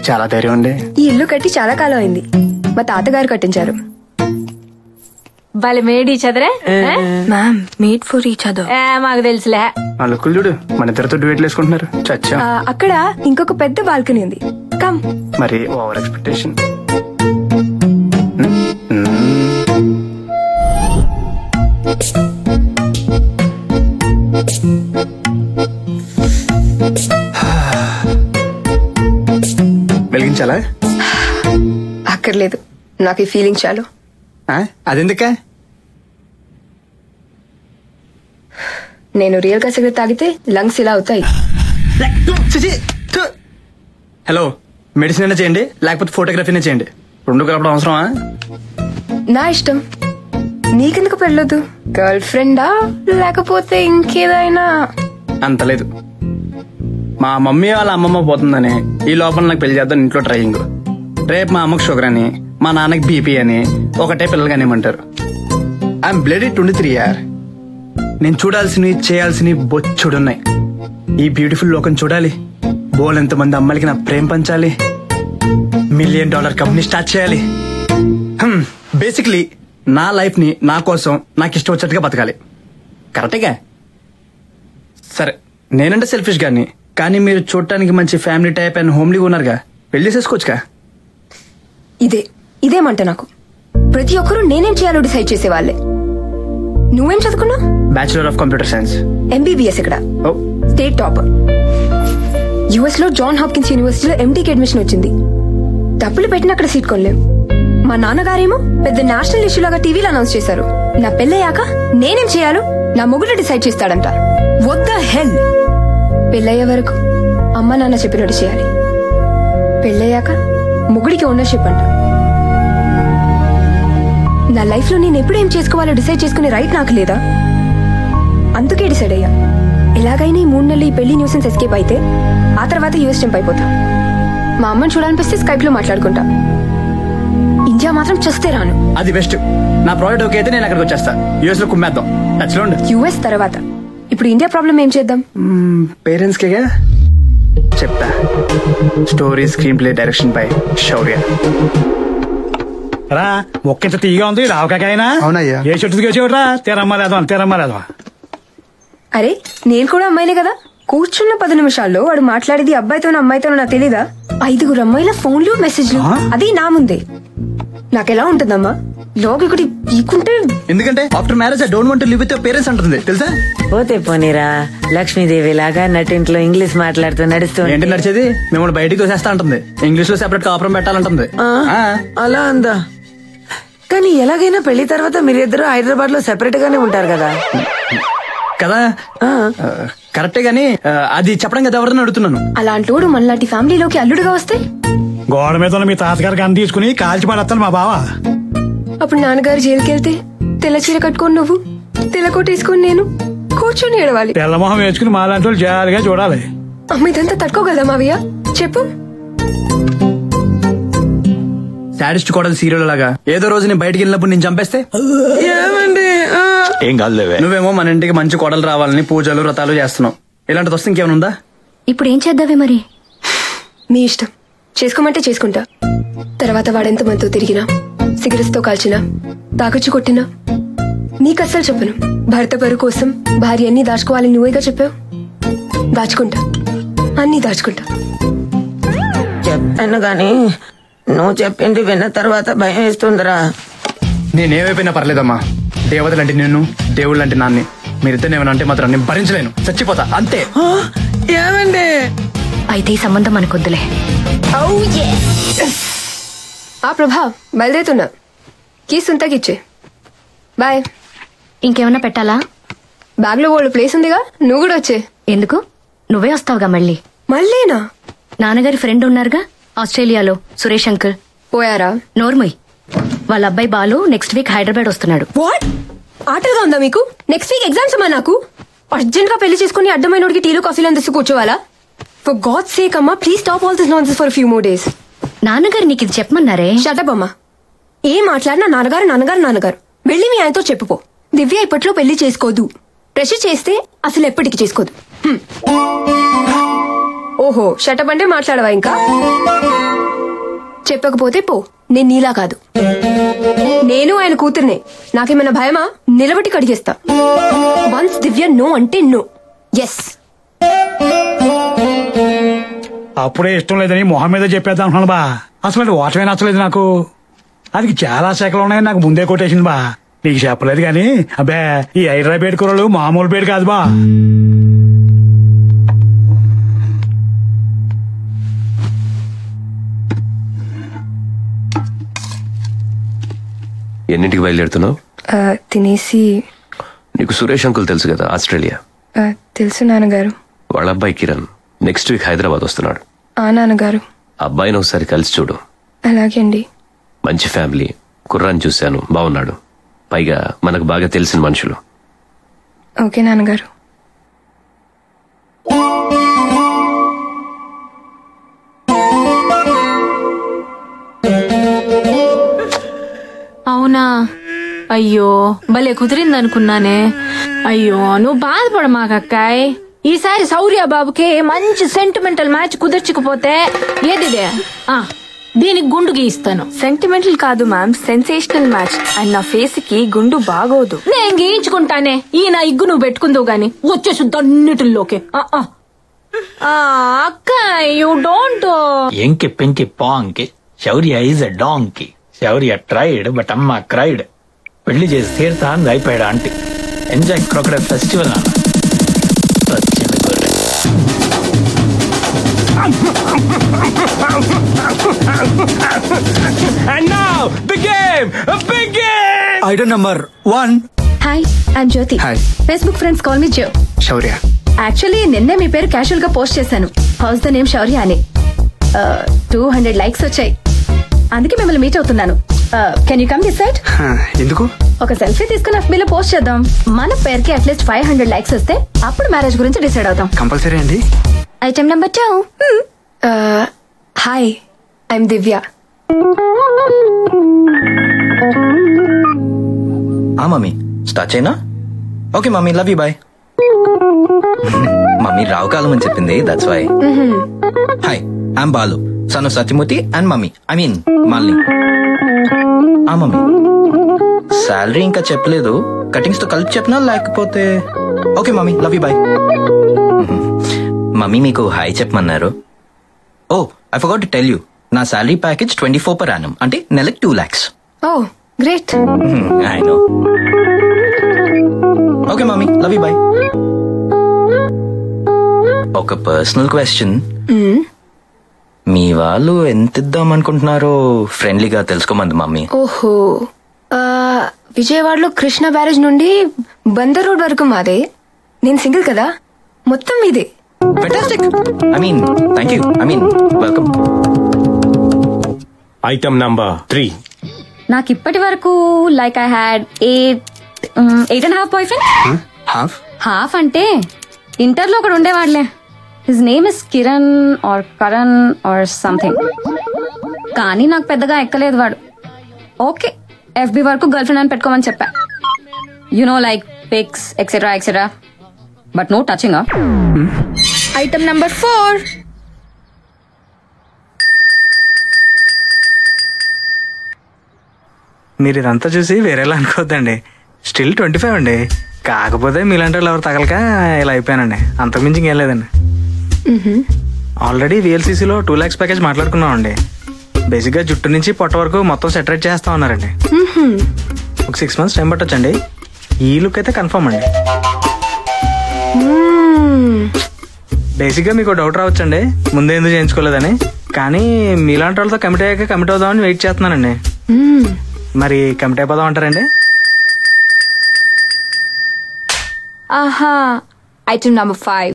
చాలా ధైర్యం అండి ఈ ఇల్లు కట్టి చాలా కాలం అయింది మా తాతగారు కట్టించారు భలే మేడ్ ఈచ్ అదరే ma'am made for each other మాకు తెలుసులే ఆ లుక్కులు చూడు మన ఇద్దరితో డ్యూయట్లు వేసుకుంటున్నారు చచ్చా అక్కడ ఇంకొక పెద్ద బాల్కనీ ఉంది కమ్ మరి ఓవర్ ఎక్స్పెక్టేషన్ వెలిగించాలా అక్కర్లేదు నాకు ఈ ఫీలింగ్ చాలు ఆ? అదెందుకా నేను రియల్ గా సిగరెట్ తాగితే లంగ్స్ ఇలా అవుతాయి చిచి, థు. హలో మెడిసిన్ అయినా చేయండి లేకపోతే ఫోటోగ్రఫీనే చేయండి రెండు కలపడం అవసరమా నా ఇష్టం నీకెందుకు పెళ్ళొద్దు గర్ల్ ఫ్రెండా లేకపోతే ఇంకేదైనా అంత లేదు మా మమ్మీ వాళ్ళ అమ్మమ్మ పోతుందని ఈ లోపల నాకు పెళ్లి చేద్దాం ఇంట్లో ట్రయింగ్ రేపు మా అమ్మకి షుగర్ అని మా నాన్నకి బీపీ అని ఒకటే పిల్లలు కానివ్వమంటారు I'm bloody twenty three year నేను చూడాల్సినవి చేయాల్సినవి బొచ్చుడున్నాయి ఈ బ్యూటిఫుల్ లోకం చూడాలి బోల్ ఎంతమంది అమ్మాయిలకి నా ప్రేమ పంచాలి మిలియన్ డాలర్ కంపెనీ స్టార్ట్ చేయాలి బేసిక్లీ నా లైఫ్ ని నా కోసం నాకు ఇష్టం వచ్చేట్టుగా బతకాలి కరెక్టేగా సరే నేనంటే సెల్ఫిష్ గాని కానీ మీరు చూడటానికి మంచి ఫ్యామిలీ టైప్ అండ్ హోమ్లీగా ఉన్నారుగా పెళ్లి చేసుకోవచ్చుగా ఇదే ఇదేమంట నాకు ప్రతి ఒక్కరూ నేనేం చేయాలో డిసైడ్ చేసేవాళ్లే నువ్వేం చదువుకున్నావు bachelor of computer science MBBS ఇక్కడ ఓ స్టేట్ టాపర్ యుఎస్ లో జాన్ హాప్కిన్స్ యూనివర్సిటీలో ఎంటీకి అడ్మిషన్ వచ్చింది డబ్బులు పెట్టిన అక్కడ సీట్ కొనలేం మా నాన్నగారేమో పెద్ద నేషనల్ ఇష్యూ లాగా టీవీలో అనౌన్స్ చేశారు నా పెళ్ళయ్యాక నేనేం చేయాలో నా మొగుడు డిసైడ్ చేస్తాడంట వద్ద హెల్ పెళ్ళయ్యే వరకు అమ్మ నాన్న చెప్పినట్టు చేయాలి పెళ్ళయ్యాక మొగుడికి ఓనర్షిప్ అంట నా లైఫ్ లో నేను ఎప్పుడు ఏం చేసుకోవాలో డిసైడ్ చేసుకునే రైట్ నాకు లేదా అందుకే డిసైడ్ అయ్యా ఎలాగైనా ఈ మూడు నెలలు ఈ పెళ్లి న్యూసెన్స్ ఎస్కేప్ అయితే ఆ తర్వాత యూఎస్ జంప్ అయిపోతా మా అమ్మని చూడాలనిపిస్తే స్కైప్ లో మాట్లాడుకుంటా ఇండియా మాత్రం చస్తే రాను అది బెస్ట్ నా ప్రాజెక్ట్ ఓకే అయితే నేను అక్కడికి వచ్చేస్తా యూఎస్ లో కుమ్మేద్దాం టచ్ లో ఉండు యుఎస్ తర్వాత ఇప్పుడు ఇండియా ప్రాబ్లం ఏం చేద్దాం పేరెంట్స్ కేగా చెప్తా story screenplay direction by Shourya రా మొక్కింత తీగా ఉంది రావకాయనా అవునయ్యా. ఏ చెట్టు దిగేసేవరా తెరమ్మ లేదవా తెరమ్మ లేదవా అరే నేను కూడా అమ్మాయినే కదా కూర్చున్న పది నిమిషాల్లో వాడు మాట్లాడేది అబ్బాయితోనో అమ్మాయితోనో నాకు తెలీదా ఐదుగురు అమ్మాయిల ఫోన్లు మెసేజ్లు అది నా ముందే నాకెలా ఉంటుందమ్మా లోకి ఒకటి పీకుంటే ఎందుకంటే after marriage I don't want live with parents అంటుంది తెలుసా పోతే పోనీరా లక్ష్మీదేవి లాగా నటింట్లో ఇంగ్లీష్ మాట్లాడుతూ నడుస్తూ ఏంటి నడిచేది మిమ్మల్ని బయటికి తోసేస్తా అంటుంది ఇంగ్లీష్ లో సెపరేట్ కాపురం పెట్టాలంటుంది ఆ. అలా అందా కానీ ఎలాగైనా పెళ్లి తర్వాత మీరిద్దరు హైదరాబాద్ లో సెపరేట్ గానే ఉంటారు కదా కదా ఆ, కరెక్టే గానీ ఆ, అది చెప్పడం కదా ఎవరిని అడుగుతున్నాను అలాంటోడు మనలాంటి ఫ్యామిలీలోకి అల్లుడుగా వస్తే గోడ మీద ఉన్న మీ తాతగారికి అన్ని తీసుకుని కాల్చి పడేస్తాను మా బావ అప్పుడు నాన్నగారు జైలుకి వెళ్తే తెల్ల చీర కట్టుకొని నువ్వు తెల్ల కొట్టేసుకొని నేను కూర్చొని ఏడవాలి తెల్లమొహం వేసుకుని మా లాంటి వాళ్ళు జాలిగా చూడాలి అమ్మ ఇదంతా తట్టుకోగలదా మావయ్య చెప్పు సాడిస్ట్ కోడలు సీరియల్ లాగా ఏదో రోజు నేను బయటికి వెళ్ళినప్పుడు నేను చంపేస్తే ఏం కాదులేవే నువ్వేమో మన ఇంటికి మంచి కోడలు రావాలని పూజలు వ్రతాలు చేస్తున్నావు ఇలాంటిది వస్తే ఇంకేమైనా ఉందా ఇప్పుడు ఏం చేద్దావే మరి మీ ఇష్టం చేసుకోమంటే చేసుకుంటా తర్వాత వాడెంత మనతో తిరిగినా సిగరెట్స్ తో కాల్చినా తాకొచ్చి కొట్టినా నీకు అస్సలు చెప్పను భర్త పరు కోసం భార్య అన్ని దాచుకోవాలని నువ్వేగా చెప్పావు దాచుకుంటా అన్ని దాచుకుంటా చెప్పాను గాని నువ్వు చెప్పింది విన్న తర్వాత భయం వేస్తుందిరా నేనేమైపోయినా పర్లేదమ్మా దేవతలు అంటే నేను దేవుళ్ళు అంటే నాన్ని మీరిద్దరు ఏమైనా అంటే మాత్రం నేను భరించలేను చచ్చిపోతా అంతే ఏమండి అయితే ఈ సంబంధం మనకొద్దులే ఆ ప్రభా బయలుదేరుతున్నా కీస్ ఉంతకిచ్చే బాయ్ ఇంకేమన్నా పెట్టాలా బ్యాగ్ లో వాళ్ళు ప్లేస్ ఉందిగా నువ్వు కూడా వచ్చే ఎందుకు నువ్వే వస్తావుగా మళ్ళీ మళ్ళీనా నాన్నగారి ఫ్రెండ్ ఉన్నారుగా ఆస్ట్రేలియాలో సురేష్ అంకుల్ పోయారా నోర్మయ్ వాళ్ళ అబ్బాయి బాలు నెక్స్ట్ వీక్ హైదరాబాద్ వస్తున్నాడు వాట్ ఆటలుగా ఉందా మీకు నెక్స్ట్ వీక్ ఎగ్జామ్స్ అమ్మా నాకు అర్జెంట్ గా పెళ్లి చేసుకుని అడ్డమైనోడికి టీలు కాఫీలు అందిస్తూ కూర్చోవాలా ఫర్ గాడ్ సేక్ అమ్మా ప్లీజ్ స్టాప్ ఆల్ దిస్ నాన్ ఫర్ ఫ్యూ మోర్ డేస్ నాన్నగారు నీకు ఇది చెప్పమన్నారే షటప్ అమ్మా ఏం మాట్లాడినా నాన్నగారు నాన్నగారు నాన్నగారు వెళ్ళి మీ ఆయనతో చెప్పుకో దివ్య ఇప్పట్లో పెళ్లి చేసుకోదు ప్రెషర్ చేస్తే అసలు ఎప్పటికి చేసుకోదు హ్మ్. ఓహో షటప్ అంటే మాట్లాడవా ఇంకా చెప్పకపోతే పో నేను నీలా కాదు నేను ఆయన కూతుర్నే నాకేమైనా భయమా నిలబడి కడిగేస్తా వన్స్ దివ్య నో అంటే నో ఎస్ అప్పుడే ఇష్టం లేదని మొహం మీద చెప్పేద్దాం అనుకున్నాను బా అసలు అది ఓటమే నచ్చలేదు నాకు అది చాలా శాఖలు ఉన్నాయని నాకు ముందే కొట్టేసింది బా నీకు చెప్పలేదు కానీ అబ్బే ఈ హైదరాబాద్ కూరలు మామూలు పేరు కాదు బా ఎన్నింటికి బయలుదేరుతున్నావు ఆ, తినేసి నీకు సురేష్ అంకుల్ తెలుసు కదా ఆస్ట్రేలియా ఆ, తెలుసు నాన్నగారు వాళ్ళ అబ్బాయి కిరణ్ నెక్స్ట్ వీక్ హైదరాబాద్ వస్తున్నాడు ఆ నాన్నగారు అబ్బాయిని ఒకసారి కలిసి చూడు అలాగే అండి మంచి ఫ్యామిలీ కుర్రాన్ని చూశాను బాగున్నాడు పైగా మనకు బాగా తెలిసిన మనుషులు ఓకే నాన్నగారు అవునా అయ్యో భలే కుదిరింది అనుకున్నానే అయ్యో నువ్వు బాధపడ మాకక్కాయ్ ఈసారి సౌర్య బాబుకి మంచి సెంటిమెంటల్ మ్యాచ్ కుదర్చకపోతే ఏదిదే ఆ, దీనికి గుండు గీయిస్తాను సెంటిమెంటల్ కాదు మ్యామ్ సెన్సేషనల్ మ్యాచ్ అండ్ నా ఫేస్ కి గుండు బాగోదు నేను గీయించుకుంటానే ఈ నా ఇగ్గు నువ్వు పెట్టుకుందావు గాని వచ్చేసి అన్నిటిలోకి ఆ, ఆ. ఆ, అక్క యూ డోంట్ ఎంకి పెంకి పాంకి Shourya is a donkey Shourya tried but అమ్మ క్రైడ్ పెళ్లి చేసి తీరుతా అంది అయిపోయాడు ఆంటీ ఎంజాయ్ క్రొకడైల్ ఫెస్టివల్ నాన్న వచ్చింది గొర్రె. And now, the game begins! Item number one hi I'm Jyothi Hi. Facebook friends call me Jyo Shourya actually నిన్నే మీ పేరు క్యాషువల్ గా పోస్ట్ చేశాను హౌస్ ద నేమ్ శౌర్య అని టూ హండ్రెడ్ లైక్స్ వచ్చాయి అందుకే మిమ్మల్ని మీట్ అవుతున్నాను can you come this side ఎందుకు ఒక సెల్ఫీ తీసుకుని FB లో పోస్ట్ చేద్దాం మన పేరుకి అట్లీస్ట్ ఫైవ్ హండ్రెడ్ లైక్స్ వస్తే అప్పుడు మ్యారేజ్ గురించి డిసైడ్ అవుతాం కంపల్సరీ అండి item number two hi I'm Divya ఆ మమ్మీ స్టార్ట్ చేయనా okay mummy love you bye mummy రావు కాలం అని చెప్పింది that's why hi I'm Balu son of Satyamurthy and mummy I mean Malini ఆ మమ్మీ శాలరీ ఇంకా చెప్పలేదు కటింగ్స్ తో కలిపి చెప్పనా లేకపోతే okay mummy love you bye mummy మీకు హాయ్ చెప్పమన్నారు oh I forgot to tell you నా salary package twenty four per annum అంటే నెలకి two lakhs oh great I know okay mummy love you bye ఒక పర్సనల్ క్వశ్చన్ మీ వాళ్ళు ఎంత ఇద్దాం అనుకుంటున్నారో ఫ్రెండ్లీగా తెలుసుకోమంది మమ్మీ ఓహో ఆ, విజయవాడలో కృష్ణ బ్యారేజ్ నుండి బందర్ రోడ్ వరకు మాదే నేను సింగిల్ కదా మొత్తం మీదే fantastic I mean thank you I mean welcome item number three నాకు ఇప్పటి వరకు like I had eight eight and half boyfriend half half అంటే ఇంటర్లో ఒకడు ఉండేవాడులే his name is Kiran or Karan or something కానీ నాకు పెద్దగా ఎక్కలేదు వాడు ఓకే ఎఫ్బి వరకు గర్ల్ ఫ్రెండ్ అని పెట్టుకోమని చెప్పా you know like pics etcetera etcetera but no touching item number four మీరు ఇదంతా చూసి వేరేలా అనుకోవద్దండి స్టిల్ ట్వంటీ ఫైవ్ అండి కాకపోతే మీలాంటి వాళ్ళు ఎవరు తగలక ఇలా అయిపోయానండి అంతకుమించి ఇంకేం లేదండి ఆల్రెడీ విఎల్సీసీలో టూ ల్యాక్స్ ప్యాకేజ్ మాట్లాడుకున్నామండి బేసిక్గా జుట్టు నుంచి పొట్ట వరకు మొత్తం సెటరేట్ చేస్తా ఉన్నారండి ఒక సిక్స్ మంత్స్ టైం పట్టొచ్చండి ఈ లుక్ అయితే కన్ఫర్మ్ అండి బేసిక్గా మీకు డౌట్ రావచ్చండి ముందే ఎందుకు చేయించుకోలేదని కానీ మీలాంటి వాళ్ళతో కమిట్ అయ్యాక కమిట్ అవుదామని వెయిట్ చేస్తున్నానండి మరి కమిట్ అయిపోదాం అంటారండి ఆహా ఐటమ్ నెంబర్ ఫైవ్